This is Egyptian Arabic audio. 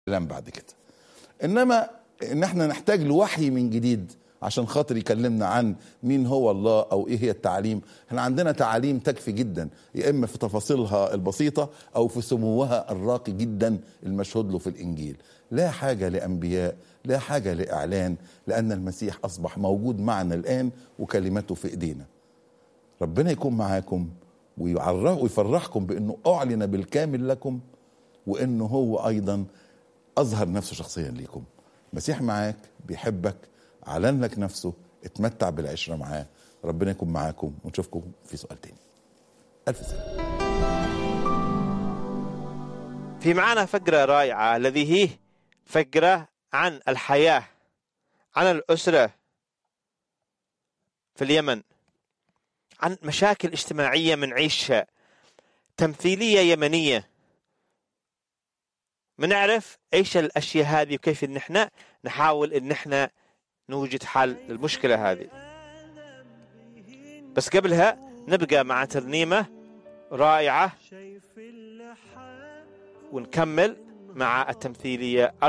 كلام بعد كده انما ان احنا نحتاج لوحي من جديد عشان خاطر يكلمنا عن مين هو الله او ايه هي التعاليم احنا عندنا تعاليم تكفي جدا يا اما في تفاصيلها البسيطه او في سموها الراقي جدا المشهود له في الانجيل لا حاجه لانبياء لا حاجه لاعلان لان المسيح اصبح موجود معنا الان وكلمته في ايدينا ربنا يكون معاكم ويعرف ويفرحكم بانه اعلن بالكامل لكم وانه هو ايضا اظهر نفسه شخصيا ليكم مسيح معاك بيحبك اعلن لك نفسه اتمتع بالعشره معاه ربنا يكون معاكم ونشوفكم في سؤال تاني الف سلامه في معنا فقرة رائعة الذي هي فقرة عن الحياة عن الأسرة في اليمن عن مشاكل اجتماعية منعيشها تمثيلية يمنية بنعرف ايش الاشياء هذه وكيف ان احنا نحاول ان احنا نوجد حل للمشكله هذه بس قبلها نبقى مع ترنيمه رائعه ونكمل مع التمثيليه